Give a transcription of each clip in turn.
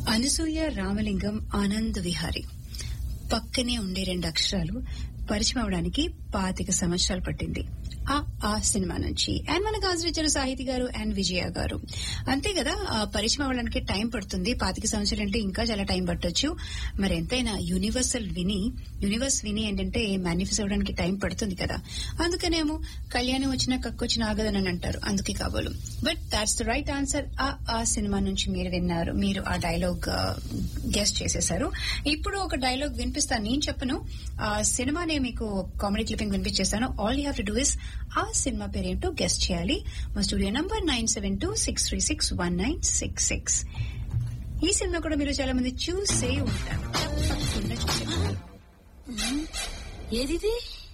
అనసూయ రామలింగం ఆనంద్ విహారీ పక్కనే ఉండే రెండు అక్షరాలు పరిచయం అవడానికి పాతిక సంవత్సరాలు పట్టింది ఆ ఆ సినిమా నుంచి అండ్ మన గాజురిచ్చారు సాహితి గారు అండ్ విజయ గారు అంతే కదా ఆ పరిచయం అవ్వడానికి టైం పడుతుంది పాతిక సంవత్సరాలు అంటే ఇంకా చాలా టైం పట్టొచ్చు మరి ఎంతైనా యూనివర్సల్ విని యూనివర్స్ విని ఏంటంటే మేనిఫెస్ట్ అవ్వడానికి టైం పడుతుంది కదా అందుకనేమో కళ్యాణం వచ్చినా కక్కొచ్చిన ఆగదని అంటారు అందుకే కాబోలు but that's the right answer ఆ ఆ సినిమా నుంచి మీరు విన్నారు మీరు ఆ డైలాగ్ గెస్ట్ చేసేశారు ఇప్పుడు ఒక డైలాగ్ వినిపిస్తాను నేను చెప్పను ఆ సినిమానే మీకు కామెడీ క్లిప్పింగ్ వినిపించేస్తాను all you have to do is ఆ సినిమా పేరేంటో గెస్ట్ చేయాలి మా studio number nine seven two six three six one nine six six ఈ సినిమా కూడా మీరు చాలా మంది చూసే ఉంటారు తప్పకుండా చూసే ఉంటారు. ఏదిది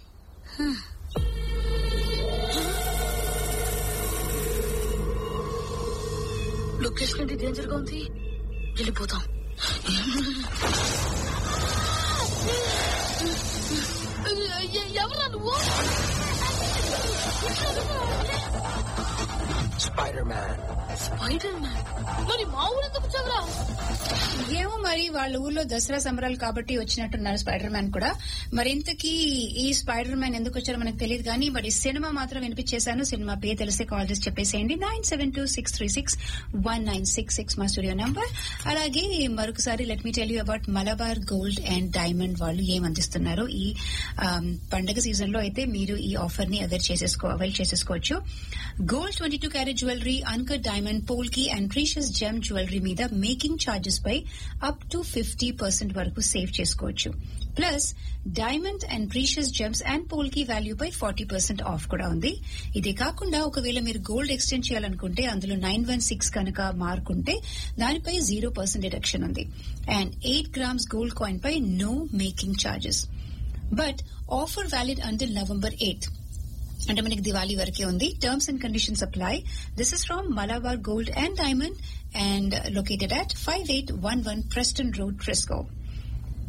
లొకేషన్ ఏంటి డేంజర్ గా ఉంది వెళ్ళిపోతాం ఎవరా నువ్వు స్పైడర్ మ్యాన్ స్పైడర్ మ్యాన్ మరి మా ఊరు ఎందుకు వచ్చావురా ఏమో మరి వాళ్ళ ఊర్లో దసరా సంబరాలు కాబట్టి వచ్చినట్టున్నారు స్పైడర్ మ్యాన్ కూడా మరింతకీ ఈ స్పైడర్ మ్యాన్ ఎందుకు వచ్చారో మనకు తెలియదు కానీ మరి సినిమా మాత్రం వినిపించేశాను సినిమా పేరు తెలిస్తే కాల్ చేసి చెప్పేసేయండి nine seven two six three six one nine six six మా స్టూడియో నంబర్ అలాగే మరొకసారి let me tell you about Malabar gold and diamond వాళ్ళు ఏం అందిస్తున్నారు ఈ ఆమ్, పండగ సీజన్ లో అయితే మీరు ఈ ఆఫర్ ని అవైల్ చేసేసుకో అవైల్ చేసేసుకోవచ్చు gold twenty two carat jewellery uncut diamond polki and precious gem jewellery మీద మేకింగ్ ఛార్జెస్ పై అప్ టు ఫిఫ్టీ పర్సెంట్ వరకు సేవ్ చేసుకోవచ్చు plus diamond and precious gems and polki value పై ఫార్టీ పర్సెంట్ ఆఫ్ కూడా ఉంది ఇదే కాకుండా ఒకవేళ మీరు గోల్డ్ ఎక్స్చేంజ్ చేయాలనుకుంటే అందులో నైన్ వన్ సిక్స్ కనుక మార్కుంటే దానిపై జీరో పర్సెంట్ డిడక్షన్ ఉంది and eight grams gold coin పై no making charges but offer valid until November eighth అంటే మనకి దివాళీ వరకే ఉంది terms and conditions apply this is from Malabar gold and diamond and located at five eight one one Preston road fresco